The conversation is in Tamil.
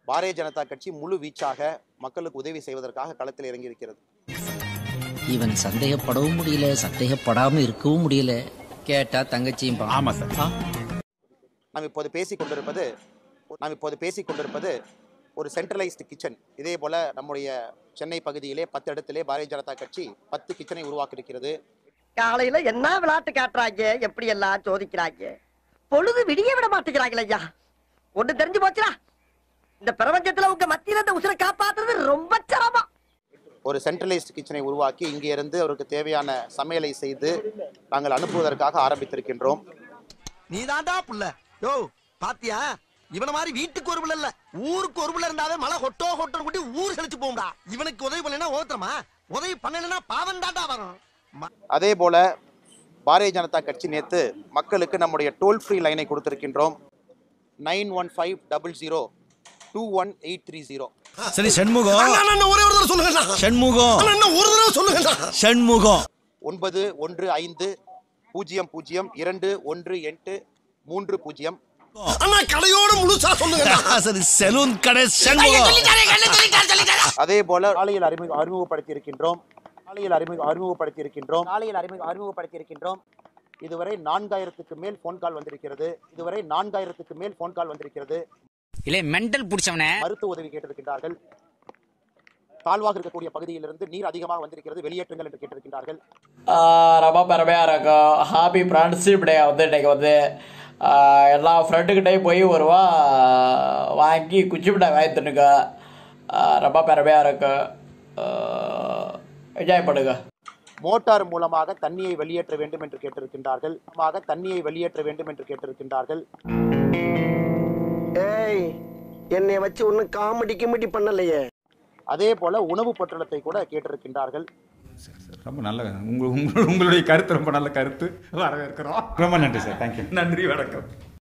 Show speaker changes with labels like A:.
A: பாரதிய ஜனதா கட்சி முழு வீச்சாக மக்களுக்கு உதவி செய்வதற்காக களத்தில் இறங்கியிருக்கிறது
B: இவன் சந்தேகப்படவும் முடியல சந்தேகப்படாம இருக்கவும் முடியல கேட்டா தங்கச்சியும் ஆமா சார்
A: நாம் இப்போது பேசிக் கொண்டிருப்பது நாம் இப்போது பேசிக் கொண்டிருப்பது ஒரு சென்ட்ரலைஸ்டு கிச்சன் இதே போல நம்முடைய சென்னை பகுதியிலே பத்து இடத்திலே பாரதிய ஜனதா கட்சி பத்து கிச்சனை உருவாக்கியிருக்கிறது
C: காலையில என்ன விளையாட்டு காட்டுறாங்க எப்படி எல்லாம் சோதிக்கிறாங்க பொழுது விடிய விட மாட்டேங்கிறாங்களே ஐயா ஒண்ணு தெரிஞ்சு போச்சுடா இந்த பிரபஞ்சத்துல உங்க மத்தியில இந்த உசுரை காப்பாத்துறது ரொம்ப சிரமம்
A: ஒரு சென்ட்ரலைஸ்டு கிச்சனை உருவாக்கி இங்கே இருந்து அவருக்கு தேவையான சமையலை செய்து நாங்கள் அனுப்புவதற்காக ஆரம்பித்திருக்கின்றோம்
D: நீ தாண்டா புள்ள யோ பாத்தியா இவன மாதிரி வீட்டுக்கு ஒரு புள்ள இல்ல ஊருக்கு ஒரு புள்ள இருந்தாவே மழை கொட்டோ கொட்டோ குட்டி ஊர் செழிச்சு போகும்டா இவனுக்கு உதவி பண்ணலனா ஓத்துறமா உதவி பண்ணலனா பாவம் தாண்டா வரும்
A: அதே போல பாரதிய ஜனதா கட்சி நேற்று மக்களுக்கு நம்முடைய டோல் ஃப்ரீ லைனை கொடுத்திருக்கின்றோம் nine one five double zero two one eight three zero
E: சரி சண்முகம்
D: அண்ணா, அண்ணா, ஒரே ஒரு தடவை சொல்லுங்கண்ணா
E: சண்முகம்
D: அண்ணா, அண்ணா, ஒரு தடவை சொல்லுங்கண்ணா
E: சண்முகம்
A: ஒன்பது ஒன்று ஐந்து பூஜ்ஜியம் பூஜ்ஜியம் இரண்டு ஒன்று எட்டு மூன்று பூஜ்ஜியம்
D: அண்ணா கடையோட முழுசா சொல்லுங்கண்ணா
E: சரி செலூன் கடை சண்முகம்
A: அதே போல ஆலையில் அறிமுக அறிமுகப்படுத்தி இருக்கின்றோம் ஆலையில் அறிமுக அறிமுகப்படுத்தி இருக்கின்றோம் ஆலையில் அறிமுக அறிமுகப்படுத்தி இருக்கின்றோம் இதுவரை நான்காயிரத்துக்கு மேல் ஃபோன் கால் வந்திருக்கிறது இதுவரை நான்காயிரத்துக்கு மேல் ஃபோன் கால் வந்திருக்கிறது
B: இல்ல மெண்டல் புடிச்சவனே
A: மருத்துவ உதவி கேட்டிருக்கின்றார்கள் தாழ்வாக இருக்கக்கூடிய பகுதியிலிருந்து நீர் அதிகமாக வந்திருக்கிறது வெளியேற்றுங்கள் என்று கேட்டிருக்கின்றார்கள்
F: ஆஹ் ரொம்ப பெருமையாக இருக்கும் ஹாப்பி ஃப்ரெண்ட்ஷிப் டே வந்து இன்னைக்கு வந்து ஆஹ் எல்லா ஃப்ரெண்டுக்கிட்டையும் போய் ஒரு ரூபா வாங்கி குச்சி மிட்டாய் வாங்கி தின்னுங்க ஆஹ் ரொம்ப பெருமையாக இருக்கும் என்ஜாய் பண்ணுங்க
A: மோட்டார் மூலமாக தண்ணியை வெளியேற்ற வேண்டும் என்று கேட்டிருக்கின்றார்கள் மூலமாக தண்ணியை வெளியேற்ற வேண்டும் என்று கேட்டிருக்கின்றார்கள்
C: ஏய் என்னைய வச்சு ஒன்னும் காமெடி கிமெடி பண்ணலையே
A: அதே போல உணவு பொட்டலத்தை கூட கேட்டிருக்கின்றார்கள்
G: ரொம்ப நல்ல உங்க உங்க- உங்களுடைய கருத்து ரொம்ப நல்ல கருத்து வரவேற்கிறோம் ரொம்ப நன்றி சார் தேங்க்யூ நன்றி வணக்கம்